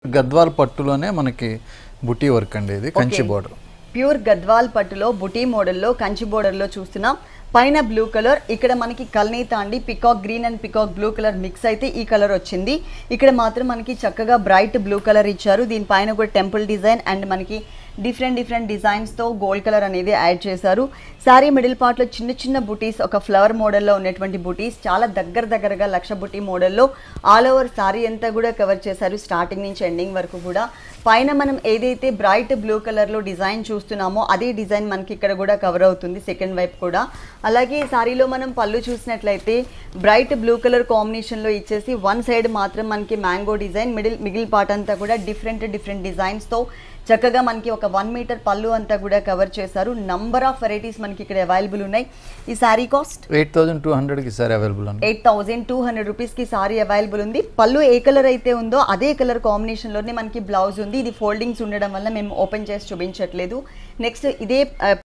గద్వాల్ పట్టులోనే మనకి బుటీ వర్క్ అండి ఇది Kanchi Okay. Border pure Gadwal పట్టులో బుటీ మోడల్లో కంచి బోర్డర్లో చూస్తున్నాం పైన బ్లూ కలర్ ఇక్కడ మనకి కల్నీత అండి peacock green and peacock blue colour mix అయితే ఈ కలర్ వచ్చింది ఇక్కడ మాత్రం మనకి చక్కగా బ్రైట్ బ్లూ కలర్ ఇచ్చారు దీనిపైన కూడా టెంపుల్ డిజైన్ అండ్ మనకి డిఫరెంట్ డిఫరెంట్ డిజైన్స్తో గోల్డ్ కలర్ అనేది యాడ్ చేశారు శారీ మిడిల్ పార్ట్లో చిన్న చిన్న బుటీస్ ఒక ఫ్లవర్ మోడల్లో ఉన్నటువంటి బుటీస్ చాలా దగ్గర దగ్గరగా లక్ష బుటీ మోడల్లో ఆల్ ఓవర్ శారీ అంతా కూడా కవర్ చేశారు స్టార్టింగ్ నుంచి ఎండింగ్ వరకు కూడా పైన మనం ఏదైతే బ్రైట్ బ్లూ కలర్లో డిజైన్ చూస్తున్నామో అదే డిజైన్ మనకి ఇక్కడ కూడా కవర్ అవుతుంది సెకండ్ వైపు కూడా అలాగే ఈ శారీలో మనం పళ్ళు చూసినట్లయితే బ్రైట్ బ్లూ కలర్ కాంబినేషన్లో ఇచ్చేసి వన్ సైడ్ మాత్రం మనకి మ్యాంగో డిజైన్ మిడిల్ మిగిల్ పార్ట్ అంతా కూడా డిఫరెంట్ డిఫరెంట్ డిజైన్స్తో చక్కగా మనకి ఒక వన్ మీటర్ పళ్ళు అంతా కూడా కవర్ చేశారు నంబర్ ఆఫ్ వెరైటీస్ మనకి ఇక్కడ అవైలబుల్ ఉన్నాయి ఈ sari cost eight thousand two హండ్రెడ్కి సార్ అవైలబుల్ అండి ఎయిట్ థౌజండ్ టూ హండ్రెడ్ రూపీస్కి సారీ అవైలబుల్ ఉంది పళ్ళు ఏ కలర్ అయితే ఉందో అదే కలర్ కాంబినేషన్లోనే మనకి బ్లౌజ్ ఉంది ఇది ఫోల్డింగ్స్ ఉండడం వల్ల మేము ఓపెన్ చేసి చూపించట్లేదు నెక్స్ట్ ఇదే